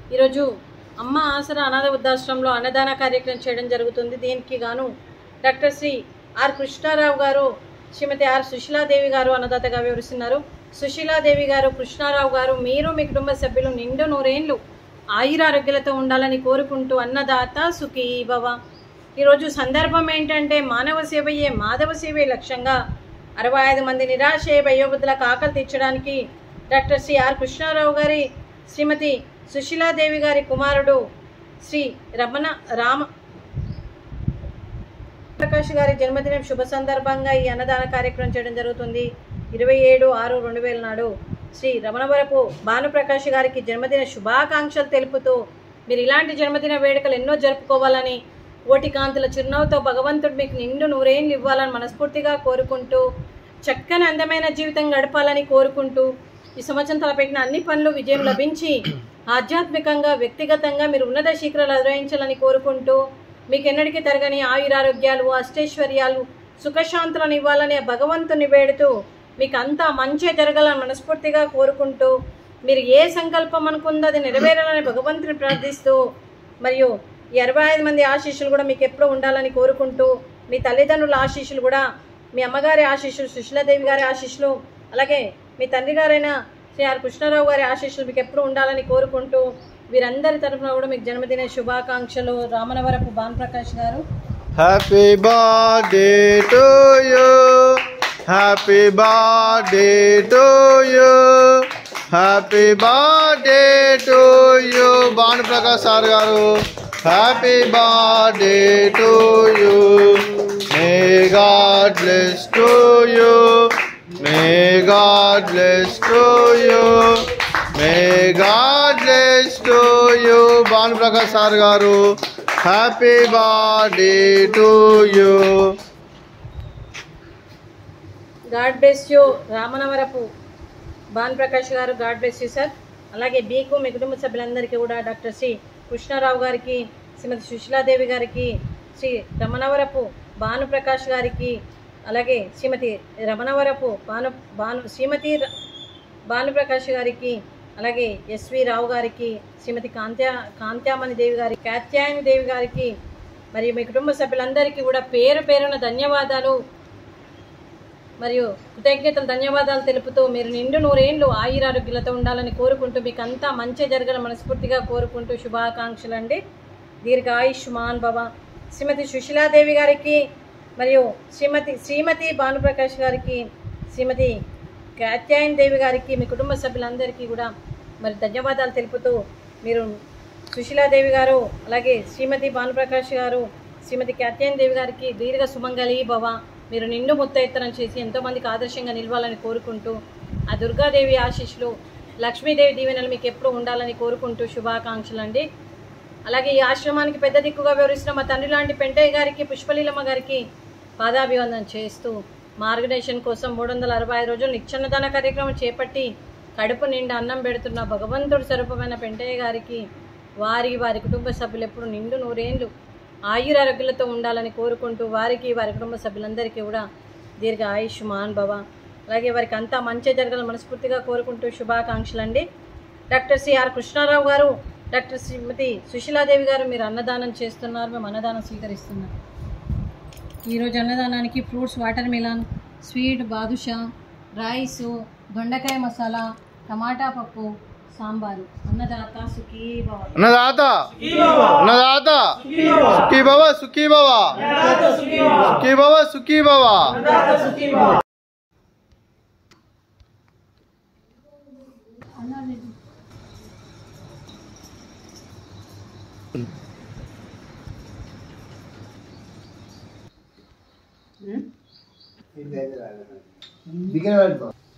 ఈరోజు అమ్మ ఆసరా అనాథ వృద్ధాశ్రమంలో అన్నదాన కార్యక్రమం చేయడం జరుగుతుంది దీనికి గాను డాక్టర్ శ్రీ ఆర్ కృష్ణారావు గారు శ్రీమతి ఆర్ సుశీలాదేవి గారు అన్నదాతగా వివరిస్తున్నారు సుశీలాదేవి గారు కృష్ణారావు గారు మీరు మీ కుటుంబ సభ్యులు నిండు నూరేండ్లు ఆయురారోగ్యాలతో ఉండాలని కోరుకుంటూ అన్నదాత సుఖీ భవ ఈరోజు సందర్భం ఏంటంటే మానవ సేవయే మాధవ సేవే లక్ష్యంగా అరవై ఐదు మంది నిరాశ వయోవృద్ధులకు ఆకలి తీర్చడానికి డాక్టర్ సి ఆర్ కృష్ణారావు గారి శ్రీమతి సుశీలాదేవి గారి కుమారుడు శ్రీ రమణ రామ ప్రకాష్ గారి జన్మదినం శుభ సందర్భంగా ఈ అన్నదాన కార్యక్రమం చేయడం జరుగుతుంది ఇరవై ఏడు ఆరు రెండు వేల నాడు శ్రీ రమణవరపు భానుప్రకాష్ గారికి జన్మదిన శుభాకాంక్షలు తెలుపుతూ మీరు ఇలాంటి జన్మదిన వేడుకలు ఎన్నో జరుపుకోవాలని ఓటి కాంతుల చిరునవ్వుతో భగవంతుడు మీకు నిండు నూరేళ్ళు ఇవ్వాలని మనస్ఫూర్తిగా కోరుకుంటూ చక్కని అందమైన జీవితం గడపాలని కోరుకుంటూ ఈ సంవత్సరం తలపెట్టిన అన్ని పనులు విజయం లభించి ఆధ్యాత్మికంగా వ్యక్తిగతంగా మీరు ఉన్నత శిఖరాలు అధిరోహించాలని కోరుకుంటూ మీకు ఎన్నటికీ తరగని ఆయురారోగ్యాలు అష్టైశ్వర్యాలు సుఖశాంతులను ఇవ్వాలని ఆ భగవంతుని వేడుతూ మీకు అంతా మంచి జరగాలని మనస్ఫూర్తిగా కోరుకుంటూ మీరు ఏ సంకల్పం అనుకుందో అది నెరవేరాలని భగవంతుని ప్రార్థిస్తూ మరియు ఈ అరవై ఐదు మంది ఆశీస్సులు కూడా మీకు ఎప్పుడూ ఉండాలని కోరుకుంటూ మీ తల్లిదండ్రుల ఆశీస్సులు కూడా మీ అమ్మగారి ఆశీస్సులు సుశీలాదేవి గారి ఆశీస్సులు అలాగే మీ తండ్రి గారైన శ్రీ ఆర్ కృష్ణారావు గారి ఆశీస్సులు మీకు ఎప్పుడూ ఉండాలని కోరుకుంటూ వీరందరి తరఫున కూడా మీకు జన్మదిన శుభాకాంక్షలు రామనవరపు భానుప్రకాష్ గారు Happy birthday to you. Happy birthday to you. Happy birthday to you. Bhanu Prakash sir గారు happy birthday to you may God bless to you may God bless to you may God bless to you Bhanu Prakash sir గారు happy birthday to you God bless you Ramanavarapu Bhan Prakash గారు God bless you sir అలాగే బీకు మీ కుటుంబ సభ్యులందరికీ కూడా doctor Shri Krishnarao గారికి శ్రీమతి సుశీలాదేవి గారికి శ్రీ రమణవరపు భానుప్రకాష్ గారికి అలాగే శ్రీమతి రమణవరపు భాను భాను శ్రీమతి ర- భానుప్రకాష్ గారికి అలాగే ఎస్వి రావు గారికి శ్రీమతి కాంత్యా కాంత్యామణి దేవి గారి కాత్యాయని దేవి గారికి మరియు మీ కుటుంబ సభ్యులందరికీ కూడా పేరు పేరున ధన్యవాదాలు మరియు కృతజ్ఞతలు ధన్యవాదాలు తెలుపుతూ మీరు నిండు నూరేండ్లు ఆయురారోగ్యాలతో ఉండాలని కోరుకుంటూ మీకు అంతా మంచి జరగాలని మనస్ఫూర్తిగా కోరుకుంటూ శుభాకాంక్షలు అండి దీర్ఘ ఆయుష్మాన్ భవ శ్రీమతి సుశీలాదేవి గారికి మరియు శ్రీమతి శ్రీమతి భానుప్రకాష్ గారికి శ్రీమతి కాత్యాయన్ దేవి గారికి మీ కుటుంబ సభ్యులందరికీ కూడా మరి ధన్యవాదాలు తెలుపుతూ మీరు సుశీలాదేవి గారు అలాగే శ్రీమతి భానుప్రకాష్ గారు శ్రీమతి కాత్యాయన్ దేవి గారికి దీర్ఘ సుమంగళి భవ మీరు నిండు ముత్తైత్తనం చేసి ఎంతోమందికి ఆదర్శంగా నిలవాలని కోరుకుంటూ ఆ దుర్గాదేవి ఆశీస్సులు లక్ష్మీదేవి దీవెనలు మీకు ఎప్పుడూ ఉండాలని కోరుకుంటూ శుభాకాంక్షలు అండి అలాగే ఈ ఆశ్రమానికి పెద్ద దిక్కుగా వివరిస్తున్న మా తండ్రి లాంటి పెంటయ్య గారికి పుష్పలీలమ్మ గారికి పాదాభివందనం చేస్తూ మార్గదర్శన్ కోసం మూడు వందల అరవై ఐదు రోజులు నిత్యన్నదాన కార్యక్రమం చేపట్టి కడుపు నిండా అన్నం పెడుతున్న భగవంతుడు స్వరూపమైన పెంటయ్య గారికి వారి వారి కుటుంబ సభ్యులు ఎప్పుడు నిండు నూరేండ్లు ఆయురారోగ్యాలతో ఉండాలని కోరుకుంటూ వారికి వారి కుటుంబ సభ్యులందరికీ కూడా దీర్ఘ ఆయుష్ మహాన్ భవ అలాగే వారికి అంతా మంచి జరగాలని మనస్ఫూర్తిగా కోరుకుంటూ శుభాకాంక్షలు అండి డాక్టర్ సిఆర్ కృష్ణారావు గారు డాక్టర్ శ్రీమతి సుశీలాదేవి గారు మీరు అన్నదానం చేస్తున్నారు మేము అన్నదానం స్వీకరిస్తున్నాం ఈరోజు అన్నదానానికి ఫ్రూట్స్ వాటర్ మిలాన్ స్వీట్ బాదుషా రైస్ దొండకాయ మసాలా టమాటా పప్పు సాంబారు అన్నదాత సుఖీ భవ అన్నదాత అన్నదాత సుఖీ భవ సుఖీ భవ సుఖీ భవ సుఖీ భవ బిగిన పెట్టుకో